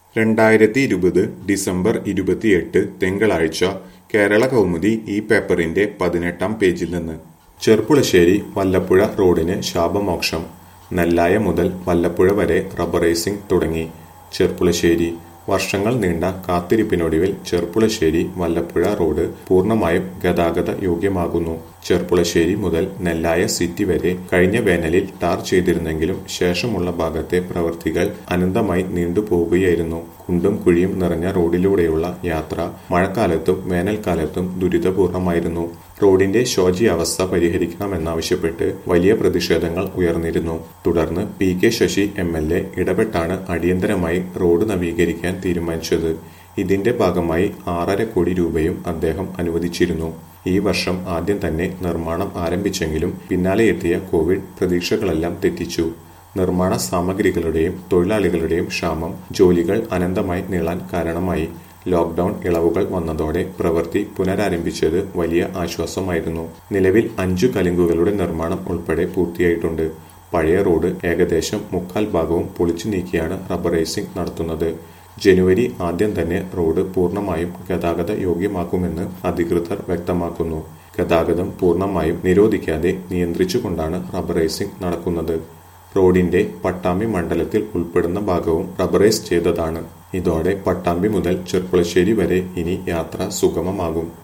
രണ്ടായിരത്തി ഇരുപത് ഡിസംബർ ഇരുപത്തിയെട്ട് തിങ്കളാഴ്ച കേരള കൗമുദി ഈ പേപ്പറിന്റെ പതിനെട്ടാം പേജിൽ നിന്ന് ചെർപ്പുളശ്ശേരി വല്ലപ്പുഴ റോഡിന് ശാപമോക്ഷം നെല്ലായ മുതൽ വല്ലപ്പുഴ വരെ റബ്ബറൈസിംഗ് തുടങ്ങി ചെർപ്പുളശ്ശേരി വർഷങ്ങൾ നീണ്ട കാത്തിരിപ്പിനൊടുവിൽ ചെർപ്പുളശ്ശേരി വല്ലപ്പുഴ റോഡ് പൂർണ്ണമായും ഗതാഗത യോഗ്യമാകുന്നു ചെർപ്പുളശ്ശേരി മുതൽ നെല്ലായ സിറ്റി വരെ കഴിഞ്ഞ വേനലിൽ ടാർ ചെയ്തിരുന്നെങ്കിലും ശേഷമുള്ള ഭാഗത്തെ പ്രവൃത്തികൾ അനന്തമായി നീണ്ടുപോവുകയായിരുന്നു കുണ്ടും കുഴിയും നിറഞ്ഞ റോഡിലൂടെയുള്ള യാത്ര മഴക്കാലത്തും വേനൽക്കാലത്തും ദുരിതപൂർണമായിരുന്നു റോഡിന്റെ ശോചിയാവസ്ഥ പരിഹരിക്കണമെന്നാവശ്യപ്പെട്ട് വലിയ പ്രതിഷേധങ്ങൾ ഉയർന്നിരുന്നു തുടർന്ന് P K Sasi M L A ഇടപെട്ടാണ് അടിയന്തരമായി റോഡ് നവീകരിക്കാൻ തീരുമാനിച്ചത് ഇതിന്റെ ഭാഗമായി ആറര കോടി രൂപയും അദ്ദേഹം അനുവദിച്ചിരുന്നു ഈ വർഷം ആദ്യം തന്നെ നിർമ്മാണം ആരംഭിച്ചെങ്കിലും പിന്നാലെ എത്തിയ കോവിഡ് പ്രതീക്ഷകളെല്ലാം തെറ്റിച്ചു നിർമ്മാണ സാമഗ്രികളുടെയും തൊഴിലാളികളുടെയും ക്ഷാമം ജോലികൾ അനന്തമായി നീളാൻ കാരണമായി ലോക്ഡൌൺ ഇളവുകൾ വന്നതോടെ പ്രവൃത്തി പുനരാരംഭിച്ചത് വലിയ ആശ്വാസമായിരുന്നു നിലവിൽ അഞ്ചു കലിങ്കുകളുടെ നിർമ്മാണം ഉൾപ്പെടെ പൂർത്തിയായിട്ടുണ്ട് പഴയ റോഡ് ഏകദേശം മുക്കാൽ ഭാഗവും പൊളിച്ചു നീക്കിയാണ് റബ്ബറൈസിംഗ് നടത്തുന്നത് ജനുവരി ആദ്യം തന്നെ റോഡ് പൂർണ്ണമായും ഗതാഗത യോഗ്യമാക്കുമെന്ന് അധികൃതർ വ്യക്തമാക്കുന്നു ഗതാഗതം പൂർണ്ണമായും നിരോധിക്കാതെ നിയന്ത്രിച്ചുകൊണ്ടാണ് റബ്ബറൈസിംഗ് നടക്കുന്നത് റോഡിന്റെ പട്ടാമ്പി മണ്ഡലത്തിൽ ഉൾപ്പെടുന്ന ഭാഗവും റബ്ബറൈസ് ചെയ്തതാണ് ഇതോടെ പട്ടാമ്പി മുതൽ ചെർപ്പുളശ്ശേരി വരെ ഇനി യാത്ര സുഗമമാകും